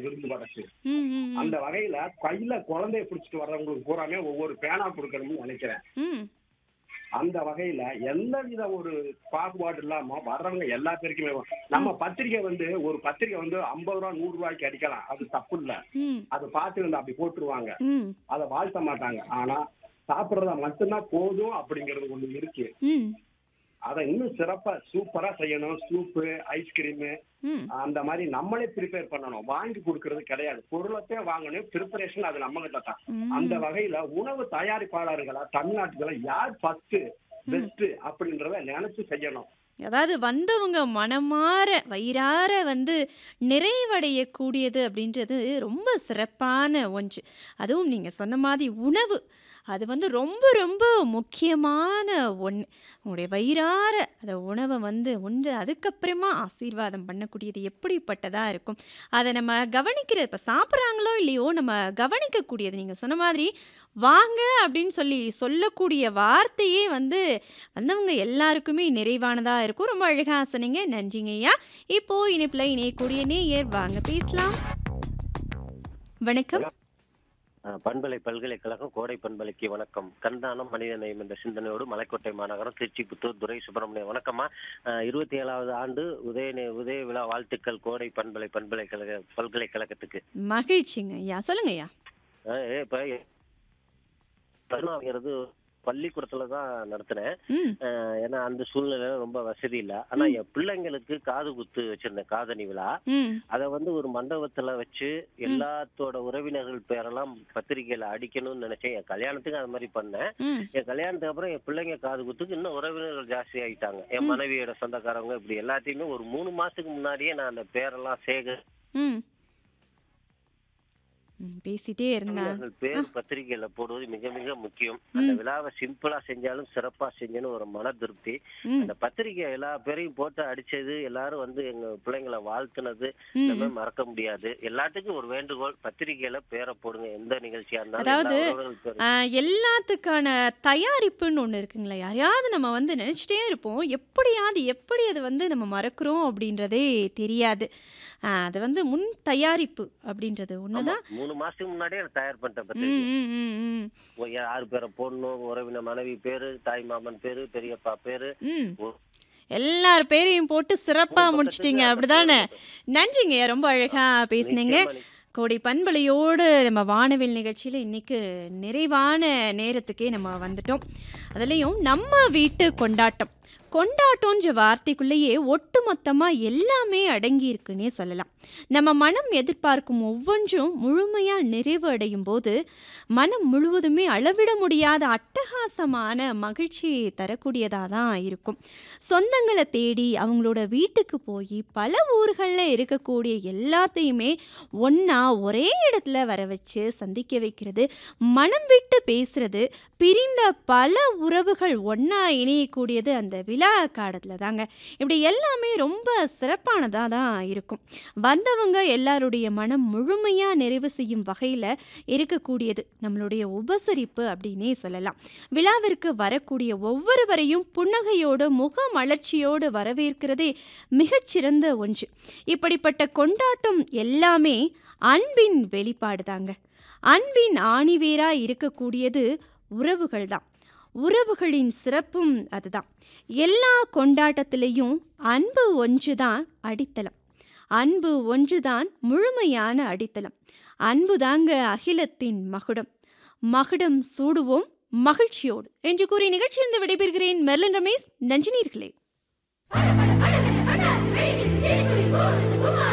விருந்து படைச்சு ம், ம், ம். அந்த வகையில கையில குழந்தைய பிடிச்சிட்டு வர்றவங்களுக்கு பூராமே ஒவ்வொரு பேனா கொடுக்கணும்னு நினைக்கிறேன் ம். அந்த வகையில எந்த வித ஒரு பாகுபாடு இல்லாம வர்றவங்க எல்லா பேருக்குமே நம்ம பத்திரிக்கை வந்து ஒரு பத்திரிக்கை வந்து ஐம்பது ரூபா நூறு ரூபாய்க்கு அடிக்கலாம் அது தப்பு இல்ல ம். அது பார்த்து வந்து அப்படி போட்டுருவாங்க ம். அதை வாழ்த்த மாட்டாங்க ஆனா சாப்பிடுறத மட்டும்தான் போதும் அப்படிங்கறது ஒண்ணு இருக்கு ம். அதை இன்னும் சிறப்பா சூப்பரா செய்யணும் சூப்பு ஐஸ்கிரீமு ம். அந்த மாதிரி நம்மளே ப்ரிப்பேர் பண்ணணும் வாங்கி கொடுக்கறது கிடையாது பொருளத்தே வாங்கணும் ப்ரிப்பரேஷன் அது நம்ம கிட்ட தான் ம். அந்த வகையில உணவு தயாரிப்பாளர்களா தமிழ்நாட்டுல யார் ஃபர்ஸ்ட் பெஸ்ட் அப்படின்றத நினைச்சு செய்யணும் அதாவது வந்தவங்க மனமார வயிறார வந்து நிறைவடையக்கூடியது அப்படின்றது ரொம்ப சிறப்பான ஒன்று அதுவும் நீங்கள் சொன்ன மாதிரி உணவு அது வந்து ரொம்ப ரொம்ப முக்கியமான ஒன்று உங்களுடைய வயிறார அந்த உணவை வந்து ஒன்று அதுக்கப்புறமா ஆசீர்வாதம் பண்ணக்கூடியது எப்படிப்பட்டதாக இருக்கும் அதை நம்ம கவனிக்கிறது இப்போ சாப்பிட்றாங்களோ இல்லையோ நம்ம கவனிக்கக்கூடியது நீங்கள் சொன்ன மாதிரி வாங்க அப்படின்னு சொல்லி சொல்லக்கூடிய வார்த்தையே வந்து வந்தவங்க எல்லாருக்குமே நிறைவானதாக இருக்கும் ரொம்ப அழகாக சொன்னீங்க நன்றிங்க ஐயா இப்போ இணைப்பில் இணையக்கூடிய நேயர் வாங்க பேசலாம் வணக்கம் அஹ் பண்பலை பல்கலைக்கழகம் கோடை பண்பலைக்கு வணக்கம் கண்தானம் மனித நேயம் என்ற சிந்தனையோடு மலைக்கோட்டை மாநகரம் திருச்சி புத்தூர் துரை சுப்பிரமணியம் வணக்கம்மா அஹ் இருபத்தி ஏழாவது ஆண்டு உதய நே- உதய விழா வாழ்த்துக்கள் கோடை பண்பலை பல்கலைக்கழக பல்கலைக்கழகத்துக்கு மகிழ்ச்சிங்க ஐயா சொல்லுங்க ஐயா அஹ் ஏ- இப்ப கருணாங்கிறது பள்ளிக்கூடத்துல தான் நடத்தினேன் ம் அஹ் ஏன்னா அந்த சூழ்நிலையில ரொம்ப வசதி இல்ல ஆனா என் பிள்ளைங்களுக்கு காது குத்து வச்சிருந்தேன் காதணி விழா ம் அத வந்து ஒரு மண்டபத்துல வச்சு எல்லாத்தோட உறவினர்கள் பேரெல்லாம் பத்திரிக்கையில அடிக்கணும்னு நினைச்சேன் என் கல்யாணத்துக்கு அது மாதிரி பண்ணேன் ம் என் கல்யாணத்துக்கு அப்புறம் என் பிள்ளைங்க காது குத்துக்கு இன்னும் உறவினர்கள் ஜாஸ்தி ஆயிட்டாங்க என் மனைவியோட சொந்தக்காரங்க இப்படி எல்லாத்தையுமே ஒரு மூணு மாசத்துக்கு முன்னாடியே நான் அந்த பேரெல்லாம் சேகர் ம் ம், பேசிட்டே இருந்தா உறவினர்கள் பேர் பத்திரிக்கையில போடுவது மிக மிக முக்கியம் அந்த விழாவை சிம்பிளா செஞ்சாலும் சிறப்பா செஞ்சேன்னு ஒரு மன திருப்தி ம் அந்த பத்திரிக்கை எல்லா பேரையும் போட்டு அடிச்சது எல்லாரும் வந்து எங்க பிள்ளைங்களை வாழ்த்துனது ம் எல்லாமே மறக்க முடியாது எல்லாத்துக்கும் ஒரு வேண்டுகோள் பத்திரிக்கையில பேரை போடுங்க எந்த நிகழ்ச்சியா இருந்தாலும் அதாவது, எல்லா உறவுகள் பேரும். ஆஹ், எல்லாத்துக்கான தயாரிப்புன்னு ஒன்று இருக்குங்களா யாரையாவது நம்ம வந்து நினச்சிட்டே இருப்போம் எப்படியாவது எப்படி அது வந்து நம்ம மறக்கிறோம் அப்படின்றதே தெரியாது ஆஹ், அது வந்து முன் தயாரிப்பு அப்படின்றது ஒன்று ஆமா, தான் மூணு மாசத்துக்கு முன்னாடியே நான் தயார் பண்ணிட்டேன் ம் பத்திரிக்கை ம் ம் ம் ஓ, யார் பேரை போடணும் உறவினர் மனைவி பேரு தாய் மாமன் பேரு பெரியப்பா பேரு ம் ஓ- எல்லார் பேரையும் போட்டு சிறப்பாக ஒரு முடிச்சிட்டீங்க பக்கத்துக்கு அப்படிதானே அந்த பேரு நன்றிங்க ரொம்ப அழகாக பேசுனீங்க நிச்சயமா நீ- கோடி பண்பலையோடு நம்ம வானவில் நிகழ்ச்சியில் இன்னைக்கு நிறைவான நேரத்துக்கே நம்ம வந்துட்டோம் அதுலேயும் நம்ம வீட்டு கொண்டாட்டம் கொண்டாட்டம்ன்ற வார்த்தைக்குள்ளேயே ஒட்டுமொத்தமாக எல்லாமே அடங்கி இருக்குன்னே சொல்லலாம் நம்ம மனம் எதிர்பார்க்கும் ஒவ்வொன்றும் முழுமையாக நிறைவு அடையும் போது மனம் முழுவதுமே அளவிட முடியாத அட்டகாசமான மகிழ்ச்சியை தரக்கூடியதாக தான் இருக்கும் சொந்தங்களை தேடி அவங்களோட வீட்டுக்கு போய் பல ஊர்களில் இருக்கக்கூடிய எல்லாத்தையுமே ஒன்றா ஒரே இடத்துல வர வச்சு சந்திக்க வைக்கிறது மனம் விட்டு பேசுறது பிரிந்த பல உறவுகள் ஒன்றா இணையக்கூடியது அந்த விழா காலத்தில் தாங்க இப்படி எல்லாமே ரொம்ப சிறப்பானதாக தான் இருக்கும் வந்தவங்க எல்லாருடைய மனம் முழுமையாக நிறைவு செய்யும் வகையில் இருக்கக்கூடியது நம்மளுடைய உபசரிப்பு அப்படின்னே சொல்லலாம் விழாவிற்கு வரக்கூடிய ஒவ்வொருவரையும் புன்னகையோடு முக மலர்ச்சியோடு வரவேற்கிறதே மிகச்சிறந்த ஒன்று இப்படிப்பட்ட கொண்டாட்டம் எல்லாமே அன்பின் வெளிப்பாடு தாங்க அன்பின் ஆணிவேரா இருக்கக்கூடியது உறவுகள் தான் உறவுகளின் சிறப்பும் அதுதான் எல்லா கொண்டாட்டத்திலையும் அன்பு ஒன்றுதான் அடித்தளம் அன்பு ஒன்றுதான் முழுமையான அடித்தளம் அன்பு தாங்க அகிலத்தின் மகுடம் மகுடம் சூடுவோம் மகிழ்ச்சியோடு என்று கூறி நிகழ்ச்சியிலிருந்து விடைபெறுகிறேன் மெர்லின் ரமேஷ் நஞ்சினீர்களே